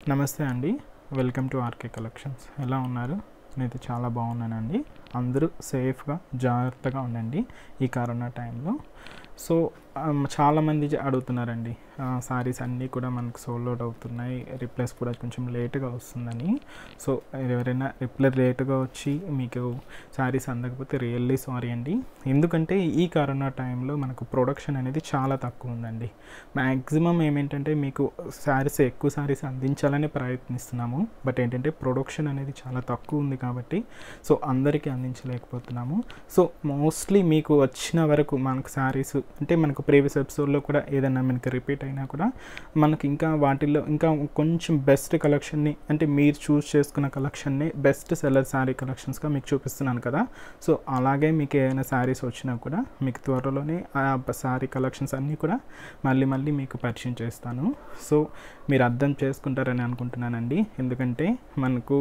నమస్తే అండి welcome to RK collections ఎలా ఉన్నారు నేనైతే చాలా బాగున్నానండి అందరూ సేఫ్గా జాగ్రత్తగా ఉండండి ఈ కరోనా టైంలో సో ఆమ్, చాలామంది జ- అడుగుతున్నారండి సారీస్ అన్నీ కూడా మనకు సోల్డ్ అవుట్ అవుతున్నాయి రిప్లేస్ కూడా కొంచెం లేట్గా వస్తుందని సో ఎవరైనా రిప్లై లేట్గా వచ్చి మీకు శారీస్ అందకపోతే రియల్లీ సారీ అండి ఎందుకంటే ఈ కరోనా టైంలో మనకు ప్రొడక్షన్ అనేది చాలా తక్కువ ఉందండి మ్యాక్సిమం ఏమేంటంటే మీకు శారీస్ ఎక్కువ శారీస్ అందించాలని ప్రయత్నిస్తున్నాము బట్ ఏంటంటే ప్రొడక్షన్ అనేది చాలా తక్కువ ఉంది కాబట్టి సో అందరికీ అందించలేకపోతున్నాము సో మోస్ట్లీ మీకు వచ్చిన వరకు మనకు శారీస్ అంటే మనకు ప్రీవియస్ ఎపిసోడ్లో కూడా ఏదైనా మనకి రిపీట్ అయినా కూడా మనకి ఇంకా వాటిల్లో ఇంకా కొంచెం బెస్ట్ కలెక్షన్ని అంటే మీరు చూస్ చేసుకున్న కలెక్షన్ని బెస్ట్ సెల్లర్ శారీ కలెక్షన్స్గా మీకు చూపిస్తున్నాను కదా సో అలాగే మీకు ఏదైనా శారీస్ వచ్చినా కూడా మీకు త్వరలోనే ఆ శారీ కలెక్షన్స్ అన్నీ కూడా మళ్ళీ మళ్ళీ మీకు పరిచయం చేస్తాను సో మీరు అర్థం చేసుకుంటారని అనుకుంటున్నానండి ఎందుకంటే మనకు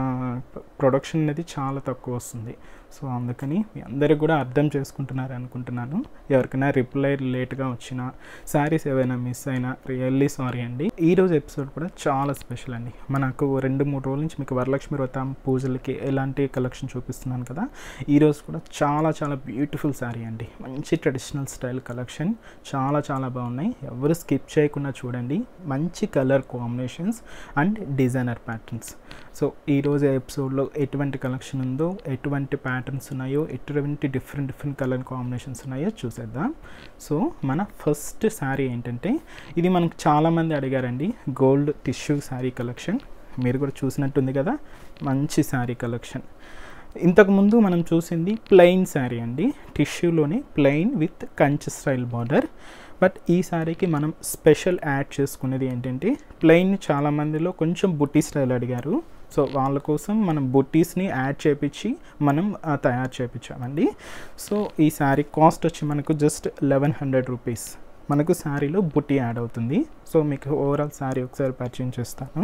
ప్రొడక్షన్ అనేది చాలా తక్కువ వస్తుంది సో అందుకని మీ అందరికి కూడా అర్థం చేసుకుంటున్నారు అనుకుంటున్నాను ఎవరికైనా రిప్లై లేట్గా వచ్చినా శారీస్ ఏవైనా మిస్ అయినా రియల్లీ సారీ అండి ఈరోజు ఎపిసోడ్ కూడా చాలా స్పెషల్ అండి మనకు రెండు మూడు రోజుల నుంచి మీకు వరలక్ష్మి వ్రతం పూజలకి ఎలాంటి కలెక్షన్ చూపిస్తున్నాను కదా ఈరోజు కూడా చాలా చాలా బ్యూటిఫుల్ శారీ అండి మంచి ట్రెడిషనల్ స్టైల్ కలెక్షన్ చాలా చాలా బాగున్నాయి ఎవరు స్కిప్ చేయకుండా చూడండి మంచి colour combinations and designer patterns so ఈరోజు ఎపిసోడ్లో ఎటువంటి కలెక్షన్ ఉందో ఎటువంటి ప్యాటర్న్స్ ఉన్నాయో ఎటువంటి డిఫరెంట్ డిఫరెంట్ కలర్ కాంబినేషన్స్ ఉన్నాయో చూసేద్దాం సో మన ఫస్ట్ శారీ ఏంటంటే ఇది మనకు చాలామంది అడిగారండి గోల్డ్ టిష్యూ శారీ కలెక్షన్ మీరు కూడా చూసినట్టుంది కదా మంచి శారీ కలెక్షన్ ఇంతకుముందు మనం చూసింది ప్లెయిన్ శారీ అండి టిష్యూలోని plain with Kanchi style border but ఈ శారీకి మనం స్పెషల్ యాడ్ చేసుకునేది ఏంటంటే ప్లెయిన్ చాలా మందిలో కొంచెం బుట్టి స్టైల్ అడిగారు సో వాళ్ళ కోసం మనం బుట్టీస్ని యాడ్ చేపించి మనం ఆ, తయారు చేపించామండి సో ఈ శారీ కాస్ట్ వచ్చి మనకు జస్ట్ లెవెన్ హండ్రెడ్ రూపీస్ మనకు శారీలో బుట్టి యాడ్ అవుతుంది సో మీకు ఓవరాల్ శారీ ఒకసారి పరిచయం చేస్తాను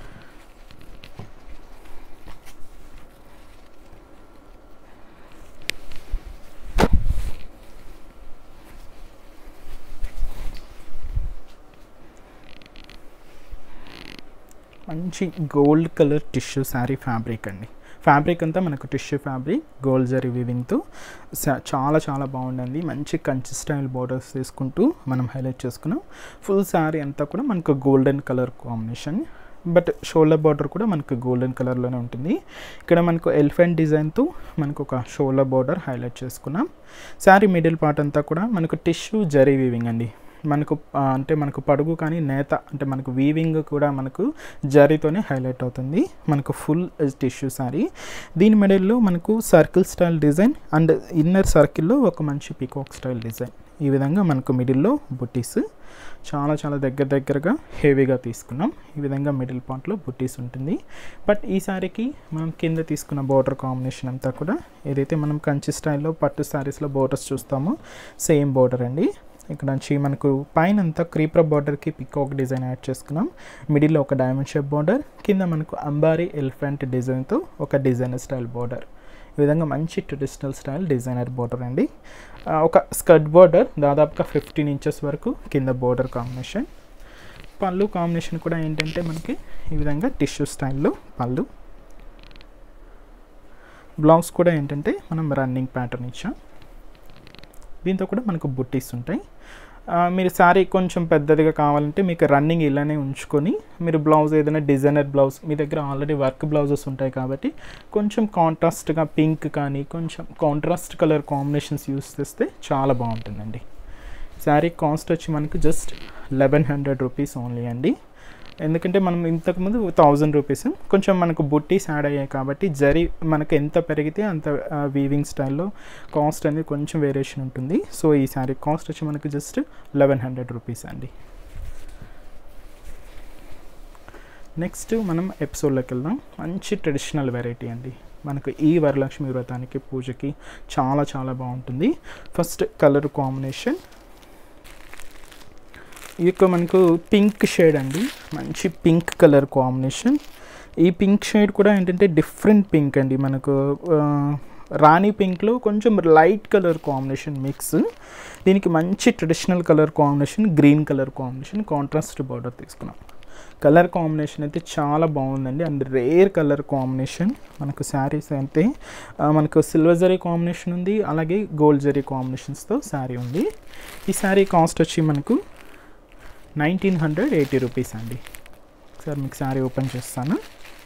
మంచి gold colour tissue sari fabric అండి ఫ్యాబ్రిక్ అంతా మనకు టిష్యూ ఫ్యాబ్రిక్ గోల్డ్ జరీ వివింగ్తో చాలా చాలా బాగుండండి మంచి కంచి స్టైల్ బార్డర్స్ తీసుకుంటూ మనం హైలైట్ చేసుకున్నాం ఫుల్ శారీ అంతా కూడా మనకు golden colour combination but shoulder border కూడా మనకు గోల్డెన్ కలర్లోనే ఉంటుంది ఇక్కడ మనకు ఎలిఫెంట్ డిజైన్తో మనకు ఒక షోల్డర్ బార్డర్ హైలైట్ చేసుకున్నాం శారీ మిడిల్ పార్ట్ అంతా కూడా మనకు టిష్యూ జరీ వీవింగ్ అండి మనకు ఆ, అంటే మనకు పడుగు కానీ నేత అంటే మనకు వీవింగ్ కూడా మనకు జరీతోనే హైలైట్ అవుతుంది మనకు ఫుల్ టిష్యూ సారీ దీని మిడిల్లో మనకు circle style design and inner సర్కిల్లో ఒక మంచి పీకాక్ స్టైల్ డిజైన్ ఈ విధంగా మనకు మిడిల్లో బుట్టీస్ చాలా చాలా దగ్గర దగ్గరగా హెవీగా తీసుకున్నాం ఈ విధంగా మిడిల్ పార్ట్లో బుట్టీస్ ఉంటుంది బట్ ఈ సారీకి మనం కింద తీసుకున్న బార్డర్ కాంబినేషన్ అంతా కూడా ఏదైతే మనం కంచి స్టైల్లో పట్టు శారీస్లో బోర్డర్స్ చూస్తామో సేమ్ బార్డర్ అండి ఇక్కడ నుంచి మనకు పైన అంతా క్రీపర్ బార్డర్కి పికాక్ డిజైన్ యాడ్ చేసుకున్నాం మిడిల్లో ఒక డైమండ్ షేప్ బార్డర్ కింద మనకు అంబారీ ఎలిఫెంట్ డిజైన్తో ఒక డిజైనర్ స్టైల్ బార్డర్ ఈ విధంగా మంచి ట్రెడిషనల్ స్టైల్ డిజైనర్ బార్డర్ అండి ఆ, ఒక స్కర్ట్ బార్డర్ దాదాపుగా ఫిఫ్టీన్ ఇంచెస్ వరకు కింద బార్డర్ కాంబినేషన్ పళ్ళు కాంబినేషన్ కూడా ఏంటంటే మనకి ఈ విధంగా టిష్యూ స్టైల్లో పళ్ళు బ్లౌజ్ కూడా ఏంటంటే మనం రన్నింగ్ ప్యాటర్న్ ఇచ్చాం దీంతో కూడా మనకు బుట్టీస్ ఉంటాయి ఆ, మీరు శారీ కొంచెం పెద్దదిగా కావాలంటే మీకు రన్నింగ్ ఇలానే ఉంచుకొని మీరు బ్లౌజ్ ఏదైనా డిజైనర్ బ్లౌజ్ మీ దగ్గర ఆల్రెడీ వర్క్ బ్లౌజెస్ ఉంటాయి కాబట్టి కొంచెం కాంట్రాస్ట్గా పింక్ కానీ కొంచెం కాంట్రాస్ట్ కలర్ కాంబినేషన్స్ యూస్ చేస్తే చాలా బాగుంటుందండి శారీ కాస్ట్ వచ్చి మనకు just eleven hundred rupees only అండి ఎందుకంటే మనం ఇంతకుముందు థౌజండ్ రూపీస్ కొంచెం మనకు బుట్టీస్ యాడ్ అయ్యాయి కాబట్టి జరీ మనకు ఎంత పెరిగితే అంత వీవింగ్ స్టైల్లో కాస్ట్ అనేది కొంచెం వేరియేషన్ ఉంటుంది సో ఈ శారీ కాస్ట్ వచ్చి మనకు జస్ట్ లెవెన్ హండ్రెడ్ రూపీస్ అండి నెక్స్ట్ మనం ఎపిసోడ్లోకి వెళ్దాం మంచి ట్రెడిషనల్ వెరైటీ అండి మనకు ఈ వరలక్ష్మి వ్రతానికి పూజకి చాలా చాలా బాగుంటుంది ఫస్ట్ కలర్ కాంబినేషన్ ఈ యొక్క మనకు పింక్ షేడ్ అండి మంచి పింక్ కలర్ కాంబినేషన్ ఈ పింక్ షేడ్ కూడా ఏంటంటే డిఫరెంట్ పింక్ అండి మనకు ఆ, రాణి పింక్లో కొంచెం లైట్ కలర్ కాంబినేషన్ మిక్స్ దీనికి మంచి traditional colour combination green colour combination contrast border తీసుకున్నాం కలర్ కాంబినేషన్ అయితే చాలా బాగుందండి అండ్ రేర్ కలర్ కాంబినేషన్ మనకు శారీస్ అయితే ఆ, మనకు సిల్వర్ జరీ కాంబినేషన్ ఉంది అలాగే గోల్డ్ జరీ కాంబినేషన్స్తో శారీ ఉంది ఈ శారీ కాస్ట్ వచ్చి మనకు నైన్టీన్ హండ్రెడ్ ఎయిటీ రూపీస్ అండి సార్ మీకు శారీ ఓపెన్ చేస్తాను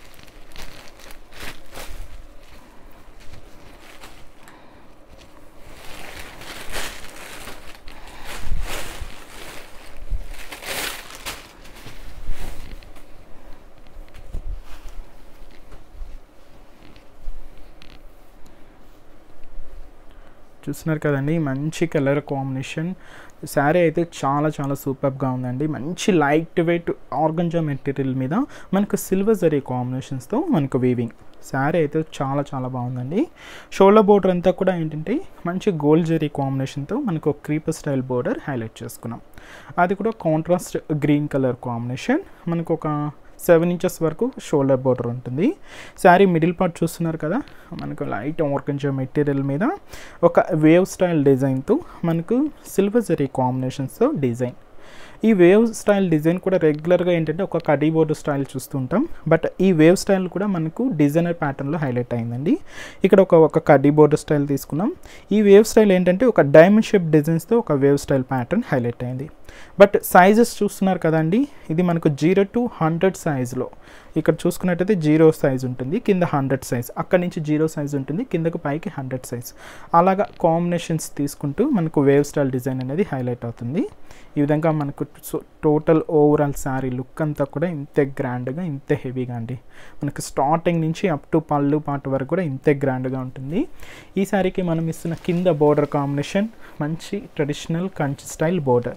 చూస్తున్నారు కదండి మంచి కలర్ కాంబినేషన్ శారీ అయితే చాలా చాలా సూపర్గా ఉందండి మంచి లైట్ వెయిట్ ఆర్గంజా మెటీరియల్ మీద మనకు సిల్వర్ జరీ కాంబినేషన్స్తో మనకు వీవింగ్ శారీ అయితే చాలా చాలా బాగుందండి షోల్డర్ బోర్డర్ అంతా కూడా ఏంటంటే మంచి గోల్డ్ జరీ కాంబినేషన్తో మనకు క్రీపర్ స్టైల్ బోర్డర్ హైలైట్ చేసుకున్నాం అది కూడా కాంట్రాస్ట్ గ్రీన్ కలర్ కాంబినేషన్ మనకు ఒక సెవెన్ ఇంచెస్ వరకు షోల్డర్ బోర్డర్ ఉంటుంది శారీ మిడిల్ పార్ట్ చూస్తున్నారు కదా మనకు లైట్ ఆర్గంజా మెటీరియల్ మీద ఒక వేవ్ స్టైల్ డిజైన్తో మనకు సిల్వర్ జరీ కాంబినేషన్స్తో డిజైన్ ఈ వేవ్ స్టైల్ డిజైన్ కూడా రెగ్యులర్గా ఏంటంటే ఒక కడీ బోర్డు స్టైల్ చూస్తుంటాం బట్ ఈ వేవ్ స్టైల్ కూడా మనకు డిజైనర్ ప్యాటర్న్లో హైలైట్ అయిందండి ఇక్కడ ఒక ఒక కడ్డీ బోర్డు స్టైల్ తీసుకున్నాం ఈ వేవ్ స్టైల్ ఏంటంటే ఒక డైమండ్ షేప్ డిజైన్స్తో ఒక వేవ్ స్టైల్ ప్యాటర్న్ హైలైట్ అయింది బట్ సైజెస్ చూస్తున్నారు కదండి ఇది మనకు జీరో టు హండ్రెడ్ సైజులో ఇక్కడ చూసుకున్నట్టయితే జీరో సైజ్ ఉంటుంది కింద హండ్రెడ్ సైజ్ అక్కడి నుంచి జీరో సైజ్ ఉంటుంది కిందకు పైకి హండ్రెడ్ సైజ్ అలాగా కాంబినేషన్స్ తీసుకుంటూ మనకు వేవ్ స్టైల్ డిజైన్ అనేది హైలైట్ అవుతుంది ఈ విధంగా మనకు టోటల్ ఓవరాల్ శారీ లుక్ అంతా కూడా ఇంతే గ్రాండ్గా ఇంతే హెవీగా అండి మనకు స్టార్టింగ్ నుంచి అప్ టు పళ్ళు పాట వరకు కూడా ఇంతే గ్రాండ్గా ఉంటుంది ఈ శారీకి మనం ఇస్తున్న కింద బోర్డర్ కాంబినేషన్ మంచి ట్రెడిషనల్ కంచి స్టైల్ బోర్డర్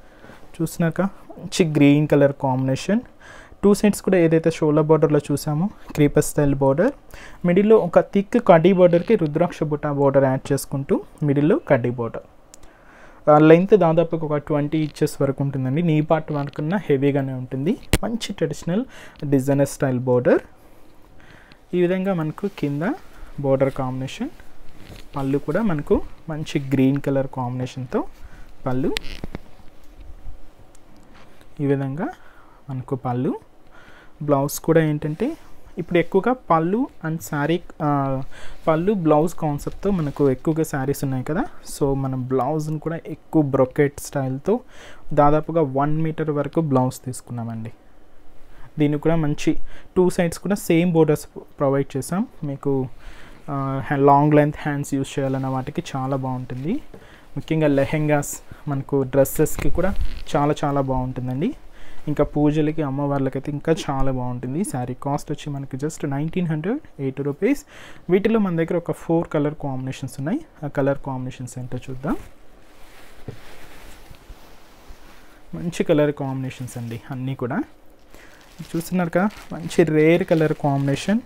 చూసినాక మంచి green colour combination two sides కూడా ఏదైతే షోల్డర్ బార్డర్లో చూసామో క్రీపర్ స్టైల్ బార్డర్ మిడిల్లో ఒక థిక్ కడ్డీ బార్డర్కి రుద్రాక్ష బుట్ట బార్డర్ యాడ్ చేసుకుంటూ మిడిల్లో కడ్డీ బార్డర్ లెంత్ దాదాపు ఒక ట్వంటీ ఇంచెస్ వరకు ఉంటుందండి నీ పార్ట్ వరకు హెవీగానే ఉంటుంది మంచి ట్రెడిషనల్ డిజైనర్ స్టైల్ బార్డర్ ఈ విధంగా మనకు కింద బార్డర్ కాంబినేషన్ పళ్ళు కూడా మనకు మంచి గ్రీన్ కలర్ కాంబినేషన్తో పళ్ళు ఈ విధంగా మనకు పళ్ళు బ్లౌజ్ కూడా ఏంటంటే ఇప్పుడు ఎక్కువగా పళ్ళు అండ్ శారీ పళ్ళు బ్లౌజ్ కాన్సెప్ట్తో మనకు ఎక్కువగా శారీస్ ఉన్నాయి కదా సో మనం బ్లౌజ్ని కూడా ఎక్కువ బ్రొకెట్ స్టైల్తో దాదాపుగా వన్ మీటర్ వరకు బ్లౌజ్ తీసుకున్నామండి దీన్ని కూడా మంచి టూ సైడ్స్ కూడా సేమ్ బోర్డర్స్ ప్రొవైడ్ చేసాం మీకు లాంగ్ లెంత్ హ్యాండ్స్ యూస్ చేయాలన్న వాటికి చాలా బాగుంటుంది ముఖ్యంగా లెహెంగాస్ మనకు డ్రెస్సెస్కి కూడా చాలా చాలా బాగుంటుందండి ఇంకా పూజలకి అమ్మవార్లకైతే ఇంకా చాలా బాగుంటుంది శారీ కాస్ట్ వచ్చి మనకి just nineteen hundred eighty rupees వీటిలో మన దగ్గర ఒక ఫోర్ కలర్ కాంబినేషన్స్ ఉన్నాయి ఆ కలర్ కాంబినేషన్స్ ఏంటో చూద్దాం మంచి కలర్ కాంబినేషన్స్ అండి అన్నీ కూడా చూస్తున్నారు కదా మంచి రేర్ కలర్ కాంబినేషన్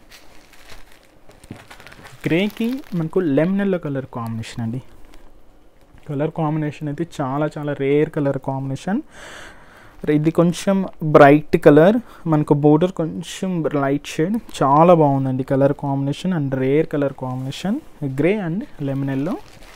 గ్రేకి మనకు లెమన్ ఎల్లో కలర్ కాంబినేషన్ అండి కలర్ కాంబినేషన్ అయితే చాలా చాలా రేర్ కలర్ కాంబినేషన్ ఇది కొంచెం బ్రైట్ కలర్ మనకు బోర్డర్ కొంచెం లైట్ షేడ్ చాలా బాగుందండి colour combination and rare colour combination grey and lemon yellow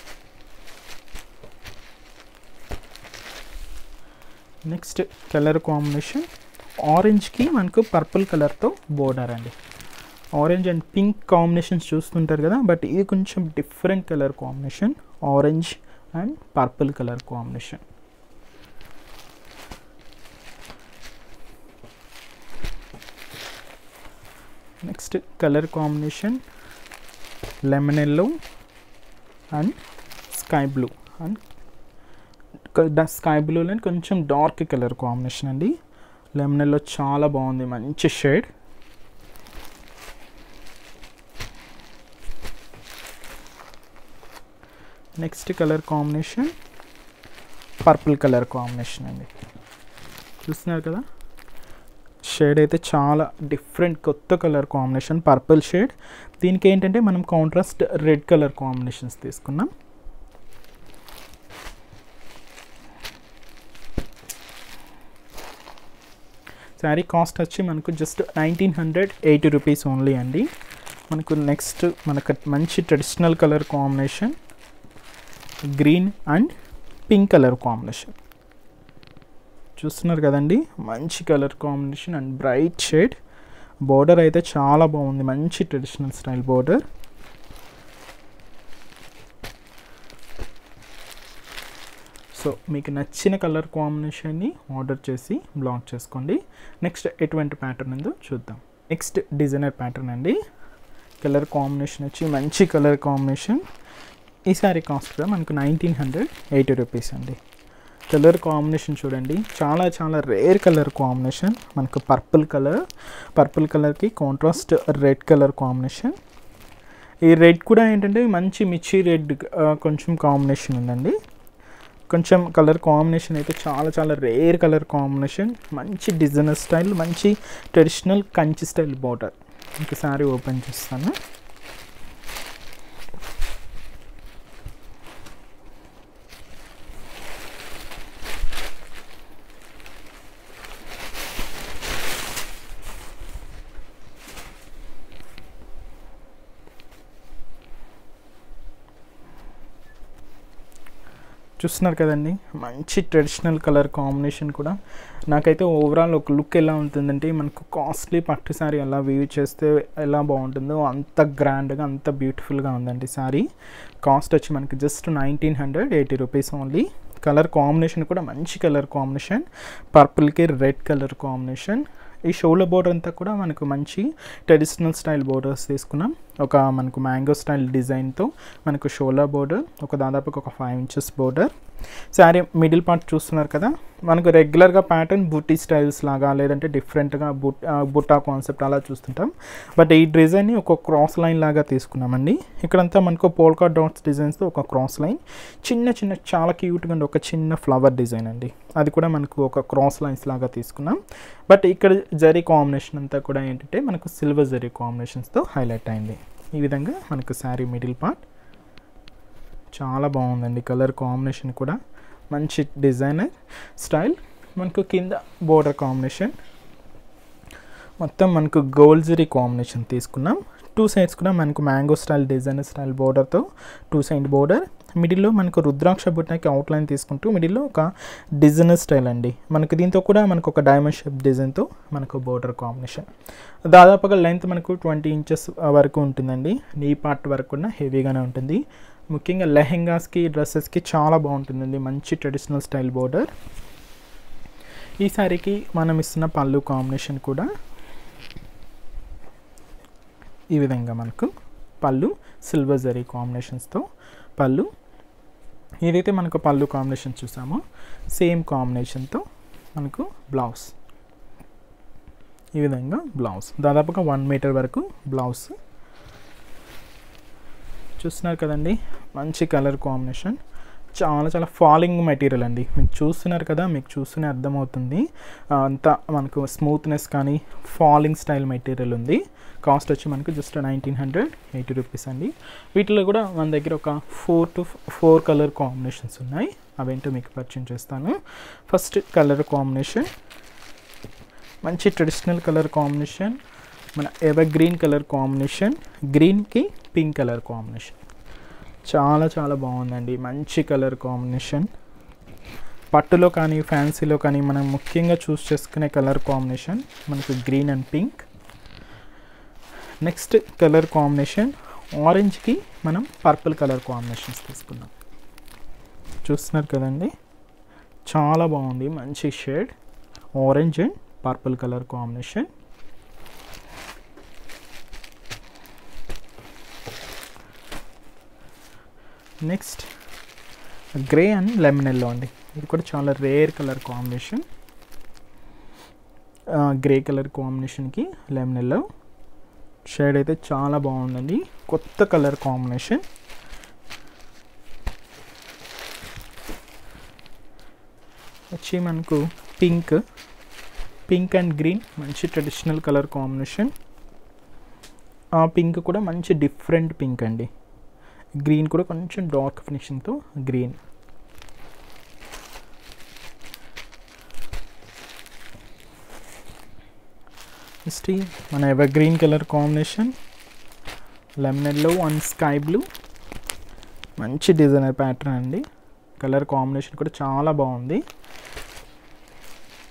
next colour combination ఆరెంజ్కి మనకు పర్పుల్ కలర్తో బోర్డర్ అండి ఆరెంజ్ అండ్ పింక్ కాంబినేషన్స్ చూస్తుంటారు కదా బట్ ఇది కొంచెం different colour combination orange and purple colour combination next colour combination lemon yellow and sky blue and sky బ్లూలో కొంచెం డార్క్ కలర్ కాంబినేషన్ అండి లెమన్ ఎల్లో చాలా బాగుంది మంచి shade next colour combination purple colour combination అండి చూస్తున్నారు కదా షేడ్ అయితే చాలా డిఫరెంట్ కొత్త కలర్ కాంబినేషన్ పర్పుల్ షేడ్ దీనికి ఏంటంటే మనం కాంట్రాస్ట్ రెడ్ కలర్ కాంబినేషన్స్ తీసుకున్నాం శారీ కాస్ట్ వచ్చి మనకు just nineteen hundred eighty rupees only అండి మనకు నెక్స్ట్ మనకు మంచి traditional colour combination green and pink colour combination చూస్తున్నారు కదండి మంచి colour combination and bright shade border అయితే చాలా బాగుంది మంచి ట్రెడిషనల్ స్టైల్ బోర్డర్ సో మీకు నచ్చిన కలర్ కాంబినేషన్ని ఆర్డర్ చేసి బ్లాక్ చేసుకోండి నెక్స్ట్ ఎటువంటి ప్యాటర్న్ ఉందో చూద్దాం నెక్స్ట్ డిజైనర్ ప్యాటర్న్ అండి కలర్ కాంబినేషన్ వచ్చి మంచి కలర్ కాంబినేషన్ ఈ సారీ కాస్ట్ కూడా మనకు నైన్టీన్ హండ్రెడ్ ఎయిటీ రూపీస్ అండి కలర్ కాంబినేషన్ చూడండి చాలా చాలా రేర్ కలర్ కాంబినేషన్ మనకు పర్పుల్ కలర్ పర్పుల్ కలర్కి కాంట్రాస్ట్ రెడ్ కలర్ కాంబినేషన్ ఈ రెడ్ కూడా ఏంటంటే మంచి మిర్చి రెడ్ కొంచెం కాంబినేషన్ ఉందండి కొంచెం కలర్ కాంబినేషన్ అయితే చాలా చాలా రేర్ కలర్ కాంబినేషన్ మంచి డిజైనర్ స్టైల్ మంచి ట్రెడిషనల్ కంచి స్టైల్ బార్డర్ ఇంక సారీ ఓపెన్ చేస్తాను చూస్తున్నారు కదండి మంచి ట్రెడిషనల్ కలర్ కాంబినేషన్ కూడా నాకైతే ఓవరాల్ ఒక లుక్ ఎలా ఉంటుందంటే మనకు కాస్ట్లీ పట్టు శారీ ఎలా వీవ్ చేస్తే ఎలా బాగుంటుందో అంత గ్రాండ్గా అంత బ్యూటిఫుల్గా ఉందండి శారీ కాస్ట్ వచ్చి మనకి just nineteen hundred eighty rupees only colour combination కూడా మంచి కలర్ కాంబినేషన్ పర్పుల్కి రెడ్ కలర్ కాంబినేషన్ ఈ షోలో బోర్డర్ అంతా కూడా మనకు మంచి ట్రెడిషనల్ స్టైల్ బోర్డర్స్ తీసుకున్నాం ఒక మనకు మ్యాంగో స్టైల్ డిజైన్తో మనకు షోలా బోర్డర్ ఒక దాదాపుగా ఒక five inches border sari middle part చూస్తున్నారు కదా మనకు రెగ్యులర్గా ప్యాటర్న్ బుట్టి స్టైల్స్ లాగా లేదంటే డిఫరెంట్గా బుట్ బుట్టా కాన్సెప్ట్ అలా చూస్తుంటాం బట్ ఈ డిజైన్ని ఒక క్రాస్ లైన్ లాగా తీసుకున్నామండి ఇక్కడంతా మనకు పోల్కా డాట్స్ డిజైన్స్తో ఒక క్రాస్ లైన్ చిన్న చిన్న చాలా క్యూట్గా ఉండే ఒక చిన్న ఫ్లవర్ డిజైన్ అండి అది కూడా మనకు ఒక క్రాస్ లైన్స్ లాగా తీసుకున్నాం బట్ ఇక్కడ జరీ కాంబినేషన్ అంతా కూడా ఏంటంటే మనకు సిల్వర్ జరీ కాంబినేషన్స్తో హైలైట్ అయింది ఈ విధంగా మనకు శారీ మిడిల్ పార్ట్ చాలా బాగుందండి కలర్ కాంబినేషన్ కూడా మంచి డిజైనర్ స్టైల్ మనకు కింద బోర్డర్ కాంబినేషన్ మొత్తం మనకు గోల్డ్ జరీ కాంబినేషన్ తీసుకున్నాం టూ సైడ్స్ కూడా మనకు మ్యాంగో స్టైల్ డిజైనర్ స్టైల్ బోర్డర్తో టూ సైడ్ బోర్డర్ మిడిల్లో మనకు రుద్రాక్ష బుట్టాకి అవుట్లైన్ తీసుకుంటూ మిడిల్లో ఒక డిజైనర్ స్టైల్ అండి మనకు దీంతో కూడా మనకు ఒక డైమండ్ షేప్ డిజైన్తో మనకు బోర్డర్ కాంబినేషన్ దాదాపుగా లెంత్ మనకు ట్వంటీ ఇంచెస్ వరకు ఉంటుందండి నీ పార్ట్ వరకు కూడా హెవీగానే ఉంటుంది ముఖ్యంగా లెహెంగాస్కి డ్రెస్సెస్కి చాలా బాగుంటుందండి మంచి ట్రెడిషనల్ స్టైల్ బోర్డర్ ఈ శారీకి మనం ఇస్తున్న పళ్ళు కాంబినేషన్ కూడా ఈ విధంగా మనకు పళ్ళు సిల్వర్ జరీ కాంబినేషన్స్తో పళ్ళు ఏదైతే మనకు పళ్ళు కాంబినేషన్ చూసామో సేమ్ కాంబినేషన్తో మనకు బ్లౌజ్ ఈ విధంగా బ్లౌజ్ దాదాపుగా వన్ మీటర్ వరకు బ్లౌజ్ చూస్తున్నారు కదండి మంచి కలర్ కాంబినేషన్ చాలా చాలా ఫాలింగ్ మెటీరియల్ అండి మీకు చూస్తున్నారు కదా మీకు చూస్తూనే అర్థమవుతుంది అంతా మనకు స్మూత్నెస్ కానీ ఫాలింగ్ స్టైల్ మెటీరియల్ ఉంది కాస్ట్ వచ్చి మనకు just nineteen hundred eighty rupees అండి వీటిలో కూడా మన దగ్గర ఒక four to four colour combinations ఉన్నాయి అవేంటో మీకు పరిచయం చేస్తాను ఫస్ట్ కలర్ కాంబినేషన్ మంచి ట్రెడిషనల్ కలర్ కాంబినేషన్ మన ఎవర్ గ్రీన్ కలర్ కాంబినేషన్ గ్రీన్కి పింక్ కలర్ కాంబినేషన్ చాలా చాలా బాగుందండి మంచి కలర్ కాంబినేషన్ పట్టులో కానీ ఫ్యాన్సీలో కానీ మనం ముఖ్యంగా చూస్ చేసుకునే కలర్ కాంబినేషన్ మనకు green and pink next colour combination ఆరెంజ్కి మనం పర్పుల్ కలర్ కాంబినేషన్స్ తీసుకున్నాం చూస్తున్నారు కదండి చాలా బాగుంది మంచి shade orange and purple colour combination next grey and lemon yellow అండి ఇది కూడా చాలా rare colour combination grey colour కాంబినేషన్కి లెమన్ ఎల్లో షేడ్ అయితే చాలా బాగుందండి కొత్త కలర్ కాంబినేషన్ వచ్చి మనకు పింక్ పింక్ అండ్ గ్రీన్ మంచి ట్రెడిషనల్ కలర్ కాంబినేషన్ ఆ పింక్ కూడా మంచి డిఫరెంట్ పింక్ అండి గ్రీన్ కూడా కొంచెం డార్క్ ఫినిషింగ్తో గ్రీన్ నెక్స్ట్ మన evergreen colour combination lemon yellow and sky blue మంచి డిజైనర్ ప్యాటర్న్ అండి కలర్ కాంబినేషన్ కూడా చాలా బాగుంది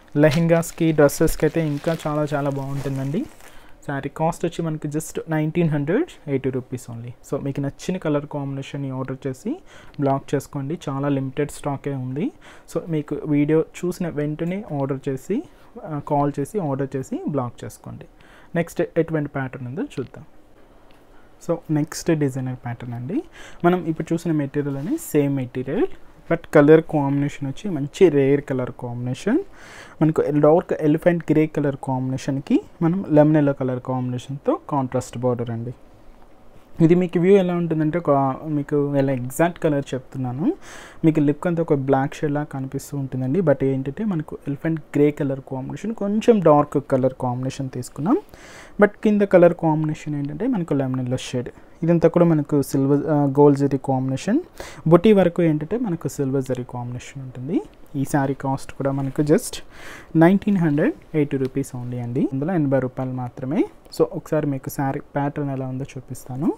లెహెంగాస్కి డ్రెస్సెస్కి అయితే ఇంకా చాలా చాలా బాగుంటుందండి శారీ కాస్ట్ వచ్చి మనకి just nineteen hundred eighty rupees only so మీకు నచ్చిన కలర్ కాంబినేషన్ని ఆర్డర్ చేసి బ్లాక్ చేసుకోండి చాలా లిమిటెడ్ స్టాకే ఉంది సో మీకు వీడియో చూసిన వెంటనే ఆర్డర్ చేసి కాల్ చేసి ఆర్డర్ చేసి బ్లాక్ చేసుకోండి నెక్స్ట్ ఎటువంటి ప్యాటర్న్ ఉందో చూద్దాం సో నెక్స్ట్ డిజైనర్ ప్యాటర్న్ అండి మనం ఇప్పుడు చూసిన మెటీరియల్ అనేది same material but colour combination వచ్చి మంచి రేర్ కలర్ కాంబినేషన్ మనకు డార్క్ ఎలిఫెంట్ గ్రే కలర్ కాంబినేషన్కి మనం లెమన్ ఎల్లో కలర్ కాంబినేషన్తో కాంట్రాస్ట్ బార్డర్ అండి ఇది మీకు వ్యూ ఎలా ఉంటుందంటే ఒక మీకు ఎలా ఎగ్జాక్ట్ కలర్ చెప్తున్నాను మీకు లుక్ అంతా ఒక బ్లాక్ షేడ్ లాగా కనిపిస్తూ ఉంటుందండి బట్ ఏంటంటే మనకు ఎలిఫెంట్ గ్రే కలర్ కాంబినేషన్ కొంచెం డార్క్ కలర్ కాంబినేషన్ తీసుకున్నాం బట్ కింద కలర్ కాంబినేషన్ ఏంటంటే మనకు లెమన్ ఎల్లో షేడ్ ఇదంతా కూడా మనకు సిల్వర్ గోల్డ్ జరీ కాంబినేషన్ బుటీ వరకు ఏంటంటే మనకు సిల్వర్ జరీ కాంబినేషన్ ఉంటుంది ఈ శారీ కాస్ట్ కూడా మనకు just nineteen hundred eighty rupees only అండి ఇందులో ఎనభై రూపాయలు మాత్రమే సో ఒకసారి మీకు శారీ ప్యాటర్న్ ఎలా ఉందో చూపిస్తాను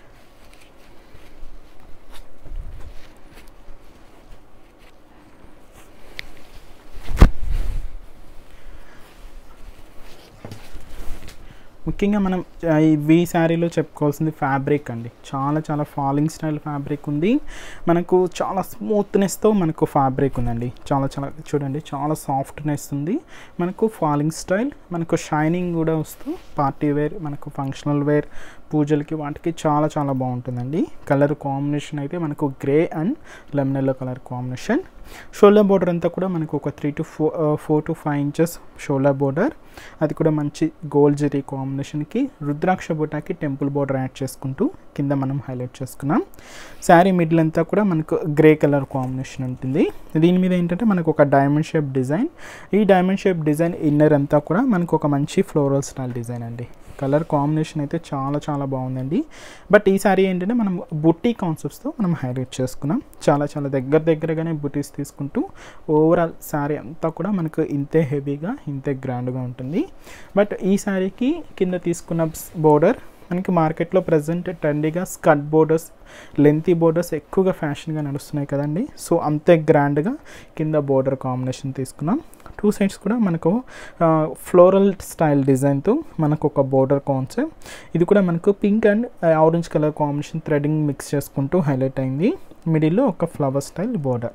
ముఖ్యంగా మనం ఆ, ఈ వి శారీలో చెప్పుకోవాల్సింది ఫ్యాబ్రిక్ అండి చాలా చాలా ఫాలింగ్ స్టైల్ ఫ్యాబ్రిక్ ఉంది మనకు చాలా స్మూత్నెస్తో మనకు ఫ్యాబ్రిక్ ఉందండి చాలా చాలా చూడండి చాలా సాఫ్ట్నెస్ ఉంది మనకు ఫాలింగ్ స్టైల్ మనకు షైనింగ్ కూడా వస్తూ పార్టీ వేర్ మనకు ఫంక్షనల్ వేర్ పూజలకి వాటికి చాలా చాలా బాగుంటుందండి కలర్ కాంబినేషన్ అయితే మనకు grey and lemon yellow colour combination shoulder border అంతా కూడా మనకు ఒక three to four four to five inches shoulder border అది కూడా మంచి గోల్డ్ జరీ కాంబినేషన్కి రుద్రాక్ష బుటాకి టెంపుల్ బోర్డర్ యాడ్ చేసుకుంటూ కింద మనం హైలైట్ చేసుకున్నాం శారీ మిడిల్ అంతా కూడా మనకు గ్రే కలర్ కాంబినేషన్ ఉంటుంది దీని మీద ఏంటంటే మనకు ఒక డైమండ్ షేప్ డిజైన్ ఈ డైమండ్ షేప్ డిజైన్ ఇన్నర్ అంతా కూడా మనకు ఒక మంచి ఫ్లోరల్ స్టైల్ డిజైన్ అండి కలర్ కాంబినేషన్ అయితే చాలా చాలా బాగుందండి బట్ ఈ సారీ ఏంటంటే మనం బుట్టి కాన్సెప్ట్స్తో మనం హైలైట్ చేసుకున్నాం చాలా చాలా దగ్గర దగ్గరగానే బుటీస్ తీసుకుంటూ ఓవరాల్ శారీ అంతా కూడా మనకు ఇంతే హెవీగా ఇంతే గ్రాండ్గా ఉంటుంది బట్ ఈ శారీకి కింద తీసుకున్న బోర్డర్ మనకి మార్కెట్లో ప్రజెంట్ ట్రెండీగా స్కట్ బోర్డర్స్ లెంతీ బోర్డర్స్ ఎక్కువగా ఫ్యాషన్గా నడుస్తున్నాయి కదండి సో అంతే గ్రాండ్గా కింద బోర్డర్ కాంబినేషన్ తీసుకున్నాం టూ సైడ్స్ కూడా మనకు ఫ్లోరల్ స్టైల్ డిజైన్తో మనకు ఒక బోర్డర్ కాన్సెప్ట్ ఇది కూడా మనకు pink and orange colour combination threading mix చేసుకుంటూ హైలైట్ అయింది మిడిల్లో ఒక ఫ్లవర్ స్టైల్ బోర్డర్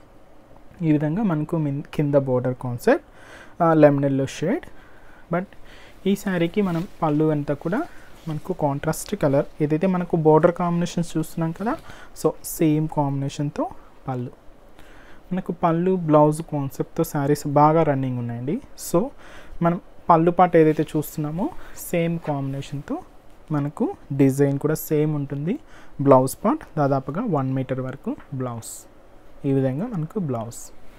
ఈ విధంగా మనకు మిన్- కింద border concept lemon yellow shade but ఈ శారీకి మనం పళ్ళు అంతా కూడా మనకు కాంట్రాస్ట్ కలర్ ఏదైతే మనకు బోర్డర్ కాంబినేషన్స్ చూస్తున్నాం కదా సో సేమ్ కాంబినేషన్తో పళ్ళు మనకు పళ్ళు బ్లౌజ్ కాన్సెప్ట్తో శారీస్ బాగా రన్నింగ్ ఉన్నాయండి సో మనం పళ్ళు పాట ఏదైతే చూస్తున్నామో సేమ్ కాంబినేషన్తో మనకు డిజైన్ కూడా సేమ్ ఉంటుంది బ్లౌజ్ పార్ట్ దాదాపుగా వన్ మీటర్ వరకు బ్లౌజ్ ఈ విధంగా మనకు బ్లౌజ్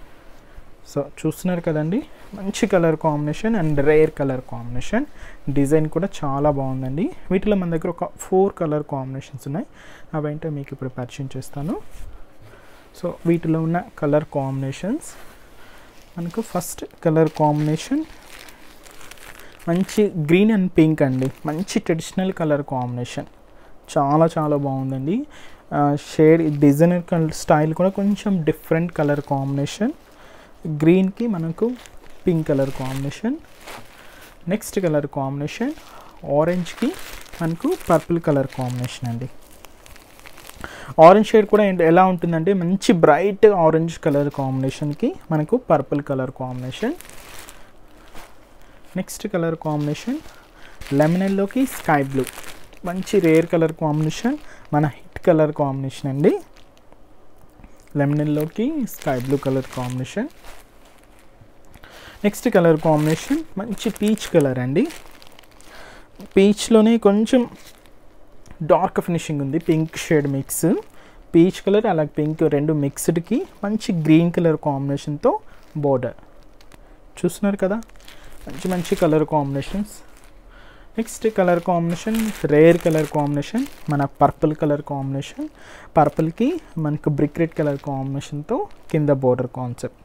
సో చూస్తున్నారు కదండి మంచి colour combination and rare colour combination design కూడా చాలా బాగుందండి వీటిలో మన దగ్గర ఒక ఫోర్ కలర్ కాంబినేషన్స్ ఉన్నాయి అవేంటో మీకు ఇప్పుడు పరిచయం చేస్తాను సో వీటిలో ఉన్న కలర్ కాంబినేషన్స్ మనకు ఫస్ట్ కలర్ కాంబినేషన్ మంచి గ్రీన్ అండ్ పింక్ అండి మంచి ట్రెడిషనల్ కలర్ కాంబినేషన్ చాలా చాలా బాగుందండి షేడ్ డిజైనర్ స్టైల్ కూడా కొంచెం డిఫరెంట్ కలర్ కాంబినేషన్ గ్రీన్కి మనకు pink colour combination next colour combination ఆరెంజ్కి మనకు పర్పుల్ కలర్ కాంబినేషన్ అండి ఆరెంజ్ షేడ్ కూడా ఏంటి ఎలా ఉంటుందంటే మంచి బ్రైట్ ఆరెంజ్ కలర్ కాంబినేషన్కి మనకు purple colour combination next colour combination lemon ఎల్లోకి స్కై బ్లూ మంచి రేర్ కలర్ కాంబినేషన్ మన హిట్ కలర్ కాంబినేషన్ అండి లెమన్ ఎల్లోకి sky blue colour combination next colour combination మంచి పీచ్ కలర్ అండి పీచ్లోనే కొంచెం డార్క్ ఫినిషింగ్ ఉంది pink shade mix peach colour అలాగే పింక్ రెండు మిక్స్డ్కి మంచి గ్రీన్ కలర్ కాంబినేషన్తో బోర్డర్ చూస్తున్నారు కదా మంచి మంచి colour combinations next colour combination rare colour combination మన పర్పుల్ కలర్ కాంబినేషన్ పర్పుల్కి మనకు బ్రిక్ రెడ్ కలర్ కాంబినేషన్తో కింద బోర్డర్ కాన్సెప్ట్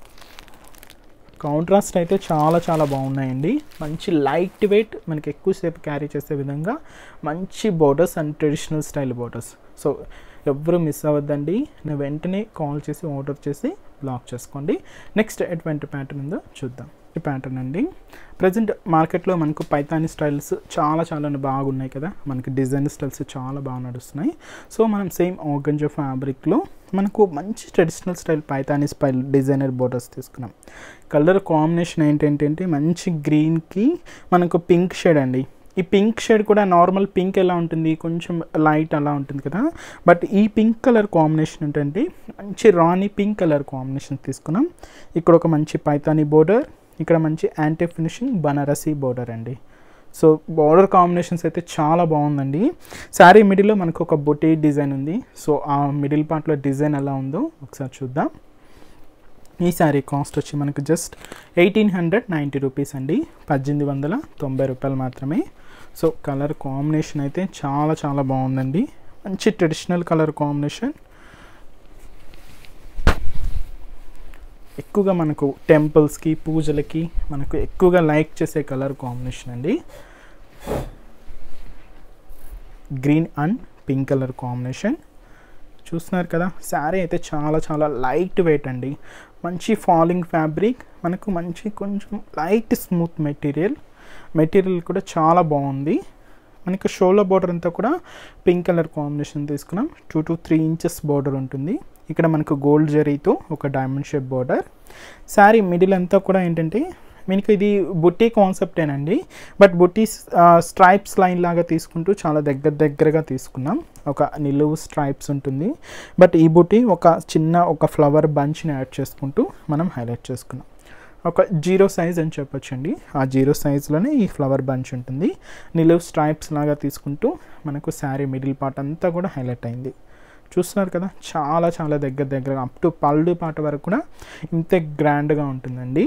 కాంట్రాస్ట్ అయితే చాలా చాలా బాగున్నాయండి మంచి లైట్ వెయిట్ మనకి ఎక్కువసేపు క్యారీ చేసే విధంగా మంచి borders and traditional style borders so ఎవరు మిస్ అవ్వద్దండి నేను వెంటనే కాల్ చేసి ఆర్డర్ చేసి లాక్ చేసుకోండి నెక్స్ట్ ఎటువంటి ప్యాటర్న్ ఉందో చూద్దాం ఈ ప్యాటర్న్ అండి ప్రజెంట్ మార్కెట్లో మనకు పైతాని స్టైల్స్ చాలా చాలా బాగున్నాయి కదా మనకి డిజైన్ స్టైల్స్ చాలా బాగా నడుస్తున్నాయి సో మనం సేమ్ ఆర్గంజో ఫ్యాబ్రిక్లో మనకు మంచి traditional style Paithani style designer borders తీసుకున్నాం కలర్ కాంబినేషన్ ఏంటంటే మంచి గ్రీన్కి మనకు పింక్ షేడ్ అండి ఈ పింక్ షేడ్ కూడా నార్మల్ పింక్ ఎలా ఉంటుంది కొంచెం లైట్ అలా ఉంటుంది కదా బట్ ఈ పింక్ కలర్ కాంబినేషన్ ఏంటంటే మంచి రాణి పింక్ కలర్ కాంబినేషన్ తీసుకున్నాం ఇక్కడ ఒక మంచి పైతాని బోర్డర్ ఇక్కడ మంచి యాంటీ ఫినిషింగ్ బనారసీ బోర్డర్ అండి సో బార్డర్ కాంబినేషన్స్ అయితే చాలా బాగుందండి శారీ మిడిల్లో మనకు ఒక బొటీ డిజైన్ ఉంది సో ఆ మిడిల్ పార్ట్లో డిజైన్ ఎలా ఉందో ఒకసారి చూద్దాం ఈ శారీ కాస్ట్ వచ్చి మనకు just eighteen hundred ninety rupees అండి పద్దెనిమిది వందల తొంభై రూపాయలు మాత్రమే సో కలర్ కాంబినేషన్ అయితే చాలా చాలా బాగుందండి మంచి ట్రెడిషనల్ కలర్ కాంబినేషన్ ఎక్కువగా మనకు టెంపుల్స్కి పూజలకి మనకు ఎక్కువగా లైక్ చేసే కలర్ కాంబినేషన్ అండి green and pink colour combination చూస్తున్నారు కదా శారీ అయితే చాలా చాలా లైట్ వెయిట్ అండి మంచి ఫాలింగ్ ఫ్యాబ్రిక్ మనకు మంచి కొంచెం లైట్ స్మూత్ మెటీరియల్ మెటీరియల్ కూడా చాలా బాగుంది మనకి షోలో బార్డర్ అంతా కూడా పింక్ కలర్ కాంబినేషన్ తీసుకున్నాం two to three inches border ఉంటుంది ఇక్కడ మనకు గోల్డ్ జరీతో ఒక diamond shape border sari middle అంతా కూడా ఏంటంటే మీకు ఇది బుట్టి కాన్సెప్టేనండి బట్ బుట్టి స్ట్రైప్స్ లైన్ లాగా తీసుకుంటూ చాలా దగ్గర దగ్గరగా తీసుకున్నాం ఒక నిలువు స్ట్రైప్స్ ఉంటుంది బట్ ఈ బుట్టి ఒక చిన్న ఒక ఫ్లవర్ బంచ్ని యాడ్ చేసుకుంటూ మనం హైలైట్ చేసుకున్నాం ఒక జీరో సైజ్ అని చెప్పొచ్చండి ఆ జీరో సైజ్లోనే ఈ ఫ్లవర్ బంచ్ ఉంటుంది నిలువు స్ట్రైప్స్ లాగా తీసుకుంటూ మనకు శారీ మిడిల్ పార్ట్ అంతా కూడా హైలైట్ అయింది చూస్తున్నారు కదా చాలా చాలా దగ్గర దగ్గరగా అప్ టు పళ్ళు పాట వరకు కూడా ఇంతే గ్రాండ్గా ఉంటుందండి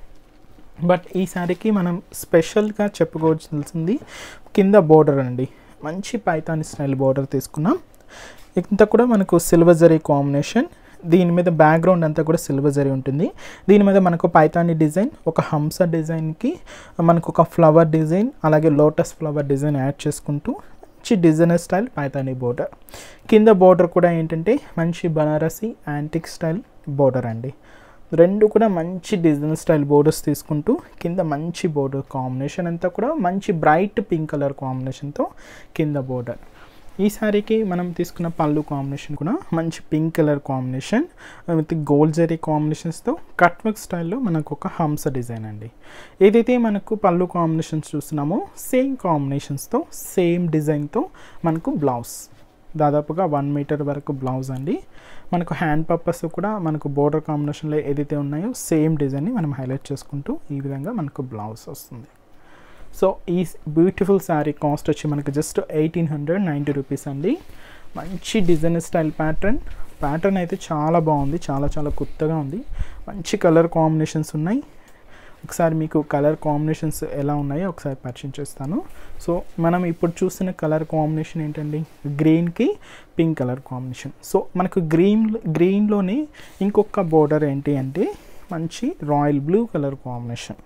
బట్ ఈ శారీకి మనం స్పెషల్గా చెప్పుకోవాల్సింది కింద బోర్డర్ అండి మంచి పైతాని స్టైల్ బోర్డర్ తీసుకున్నాం ఇంత కూడా మనకు సిల్వర్ జరీ కాంబినేషన్ దీని మీద బ్యాక్గ్రౌండ్ అంతా కూడా సిల్వర్ జరీ ఉంటుంది దీని మీద మనకు పైతాని డిజైన్ ఒక హంస డిజైన్కి మనకు ఒక ఫ్లవర్ డిజైన్ అలాగే లోటస్ ఫ్లవర్ డిజైన్ యాడ్ చేసుకుంటూ మంచి డిజైనర్ స్టైల్ పైతాని బోర్డర్ కింద బోర్డర్ కూడా ఏంటంటే మంచి బనారసి యాంటిక్ స్టైల్ బోర్డర్ అండి రెండు కూడా మంచి డిజైన్ స్టైల్ బోర్డర్స్ తీసుకుంటూ కింద మంచి బోర్డర్ కాంబినేషన్ అంతా కూడా మంచి బ్రైట్ పింక్ కలర్ కాంబినేషన్తో కింద బోర్డర్ ఈ శారీకి మనం తీసుకున్న పళ్ళు కాంబినేషన్ కూడా మంచి pink colour combination with gold zari కాంబినేషన్స్తో కట్ వర్క్ స్టైల్లో మనకు ఒక హంస డిజైన్ అండి ఏదైతే మనకు పళ్ళు కాంబినేషన్స్ చూస్తున్నామో సేమ్ కాంబినేషన్స్తో సేమ్ డిజైన్తో మనకు బ్లౌజ్ దాదాపుగా వన్ మీటర్ వరకు బ్లౌజ్ అండి మనకు హ్యాండ్ పర్పస్ కూడా మనకు బోర్డర్ కాంబినేషన్లో ఏదైతే ఉన్నాయో సేమ్ డిజైన్ని మనం హైలైట్ చేసుకుంటూ ఈ విధంగా మనకు బ్లౌజ్ వస్తుంది సో ఈ బ్యూటిఫుల్ శారీ కాస్ట్ వచ్చి మనకు just eighteen hundred ninety rupees అండి మంచి డిజైన్ స్టైల్ ప్యాటర్న్ ప్యాటర్న్ అయితే చాలా బాగుంది చాలా చాలా కొత్తగా ఉంది మంచి కలర్ కాంబినేషన్స్ ఉన్నాయి ఒకసారి మీకు కలర్ కాంబినేషన్స్ ఎలా ఉన్నాయో ఒకసారి పరిచయం చేస్తాను సో మనం ఇప్పుడు చూసిన కలర్ కాంబినేషన్ ఏంటండి గ్రీన్కి పింక్ కలర్ కాంబినేషన్ సో మనకు గ్రీన్ గ్రీన్లోనే ఇంకొక బోర్డర్ ఏంటి అంటే మంచి రాయల్ బ్లూ కలర్ కాంబినేషన్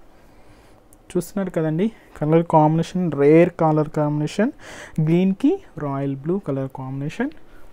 చూస్తున్నారు కదండి colour combination rare colour combination గ్రీన్కి royal blue colour combination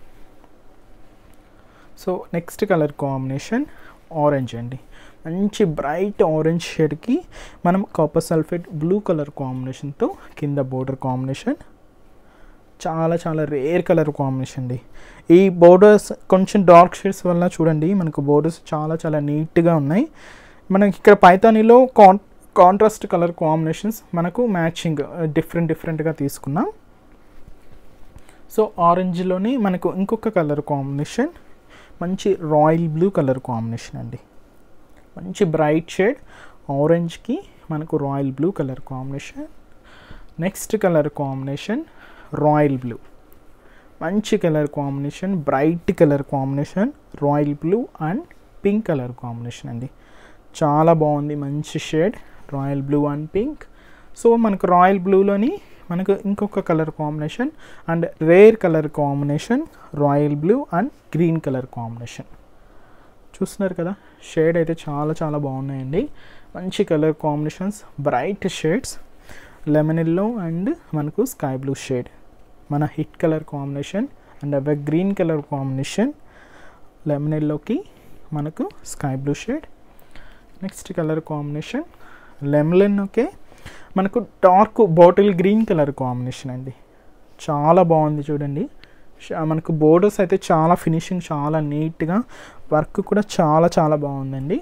so next colour combination orange అండి మంచి బ్రైట్ ఆరెంజ్ షేడ్కి మనం కాపర్ సల్ఫేట్ బ్లూ కలర్ కాంబినేషన్తో కింద బోర్డర్ కాంబినేషన్ చాలా చాలా రేర్ కలర్ కాంబినేషన్ అండి ఈ బోర్డర్స్ కొంచెం డార్క్ షేడ్స్ వల్ల చూడండి మనకు బోర్డర్స్ చాలా చాలా నీట్గా ఉన్నాయి మనకి ఇక్కడ పైతానీలో కాన్ కాంట్రాస్ట్ కలర్ కాంబినేషన్స్ మనకు మ్యాచింగ్ డిఫరెంట్ డిఫరెంట్గా తీసుకున్నాం సో ఆరెంజ్లోనే మనకు ఇంకొక కలర్ కాంబినేషన్ మంచి రాయల్ బ్లూ కలర్ కాంబినేషన్ అండి మంచి బ్రైట్ షేడ్ ఆరెంజ్కి మనకు royal blue colour combination next colour combination royal blue మంచి colour combination bright colour combination royal blue and pink colour combination అండి చాలా బాగుంది మంచి shade royal blue and pink so మనకు రాయల్ బ్లూలోని మనకు ఇంకొక colour combination and rare colour combination royal blue and green colour combination చూస్తున్నారు కదా షేడ్ అయితే చాలా చాలా బాగున్నాయండి మంచి colour combinations bright shades lemon yellow and మనకు స్కై బ్లూ షేడ్ మన హిట్ కలర్ కాంబినేషన్ అండ్ అవే గ్రీన్ కలర్ కాంబినేషన్ లెమన్ ఎల్లోకి మనకు sky blue shade next colour combination లెమ్లెన్ ఓకే మనకు dark bottle green colour combination అండి చాలా బాగుంది చూడండి ష- మనకు బోర్డర్స్ అయితే చాలా ఫినిషింగ్ చాలా నీట్గా వర్క్ కూడా చాలా చాలా బాగుందండి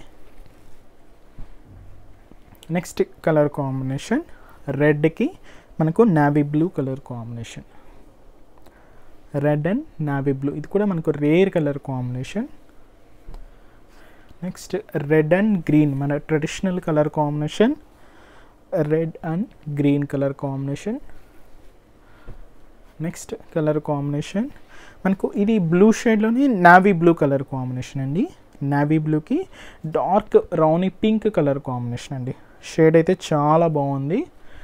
నెక్స్ట్ కలర్ కాంబినేషన్ రెడ్కి మనకు navy blue colour combination red and navy blue ఇది కూడా మనకు rare colour combination next red and green మన traditional colour combination red and green colour combination next colour combination మనకు ఇది బ్లూ షేడ్లోని నావీ బ్లూ కలర్ కాంబినేషన్ అండి navy బ్లూకి dark రౌనీ పింక్ కలర్ కాంబినేషన్ అండి షేడ్ అయితే చాలా బాగుంది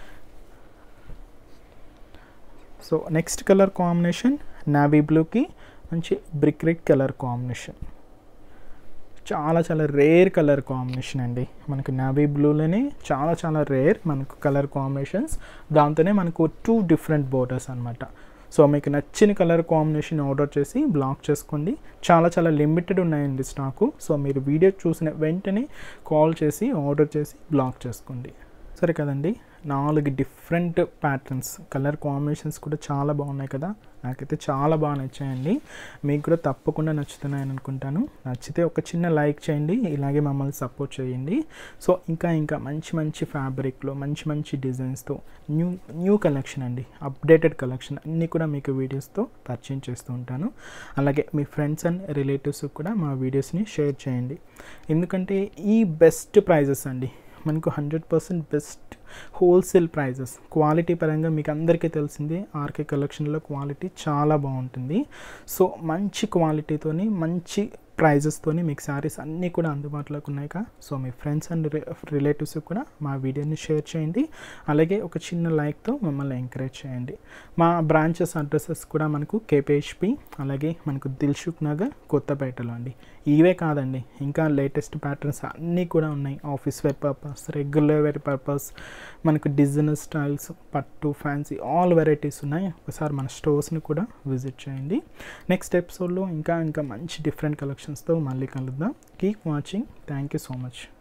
so next colour combination navy బ్లూకి మంచి బ్రిక్ రెడ్ కలర్ కాంబినేషన్ చాలా చాలా రేర్ కలర్ కాంబినేషన్ అండి మనకు నావీ బ్లూలోనే చాలా చాలా రేర్ మనకు కలర్ కాంబినేషన్స్ దాంతోనే మనకు టూ డిఫరెంట్ బోర్డర్స్ అనమాట సో మీకు నచ్చిన కలర్ కాంబినేషన్ ఆర్డర్ చేసి బ్లాక్ చేసుకోండి చాలా చాలా లిమిటెడ్ ఉన్నాయండి స్టాకు సో మీరు వీడియో చూసిన వెంటనే కాల్ చేసి ఆర్డర్ చేసి బ్లాక్ చేసుకోండి సరే కదండి నాలుగు డిఫరెంట్ ప్యాటర్న్స్ కలర్ కాంబినేషన్స్ కూడా చాలా బాగున్నాయి కదా నాకైతే చాలా బాగా నచ్చాయండి మీకు కూడా తప్పకుండా నచ్చుతున్నాయని అనుకుంటాను నచ్చితే ఒక చిన్న లైక్ చేయండి ఇలాగే మమ్మల్ని సపోర్ట్ చేయండి సో ఇంకా ఇంకా మంచి మంచి ఫ్యాబ్రిక్లో మంచి మంచి డిజైన్స్తో న్యూ న్యూ కలెక్షన్ అండి అప్డేటెడ్ కలెక్షన్ అన్నీ కూడా మీకు వీడియోస్తో పరిచయం చేస్తూ ఉంటాను అలాగే మీ ఫ్రెండ్స్ అండ్ రిలేటివ్స్ కూడా మా వీడియోస్ని షేర్ చేయండి ఎందుకంటే ఈ బెస్ట్ ప్రైజెస్ అండి మనకు hundred percent best wholesale prizes quality పరంగా మీకు అందరికీ తెలిసిందే ఆర్కే కలెక్షన్లో క్వాలిటీ చాలా బాగుంటుంది సో మంచి క్వాలిటీతోని మంచి ప్రైజెస్తోని మీకు శారీస్ అన్నీ కూడా అందుబాటులోకి ఉన్నాయి కా సో మీ ఫ్రెండ్స్ అండ్ రిలేటివ్స్ కూడా మా వీడియోని షేర్ చేయండి అలాగే ఒక చిన్న లైక్తో మమ్మల్ని ఎంకరేజ్ చేయండి మా బ్రాంచెస్ అడ్రసెస్ కూడా మనకు కేపీహెచ్పి అలాగే మనకు దిల్షుక్ నగర్ కొత్తపేటలో అండి ఇవే కాదండి ఇంకా లేటెస్ట్ ప్యాటర్న్స్ అన్నీ కూడా ఉన్నాయి office wear purpose regular wear purpose మనకు డిజైనర్ స్టైల్స్ పట్టు ఫ్యాన్సీ ఆల్ వెరైటీస్ ఉన్నాయి ఒకసారి మన స్టోర్స్ని కూడా విజిట్ చేయండి నెక్స్ట్ ఎపిసోడ్లో ఇంకా ఇంకా మంచి డిఫరెంట్ కలెక్షన్స్తో మళ్ళీ కలుద్దాం keep watching thank you so much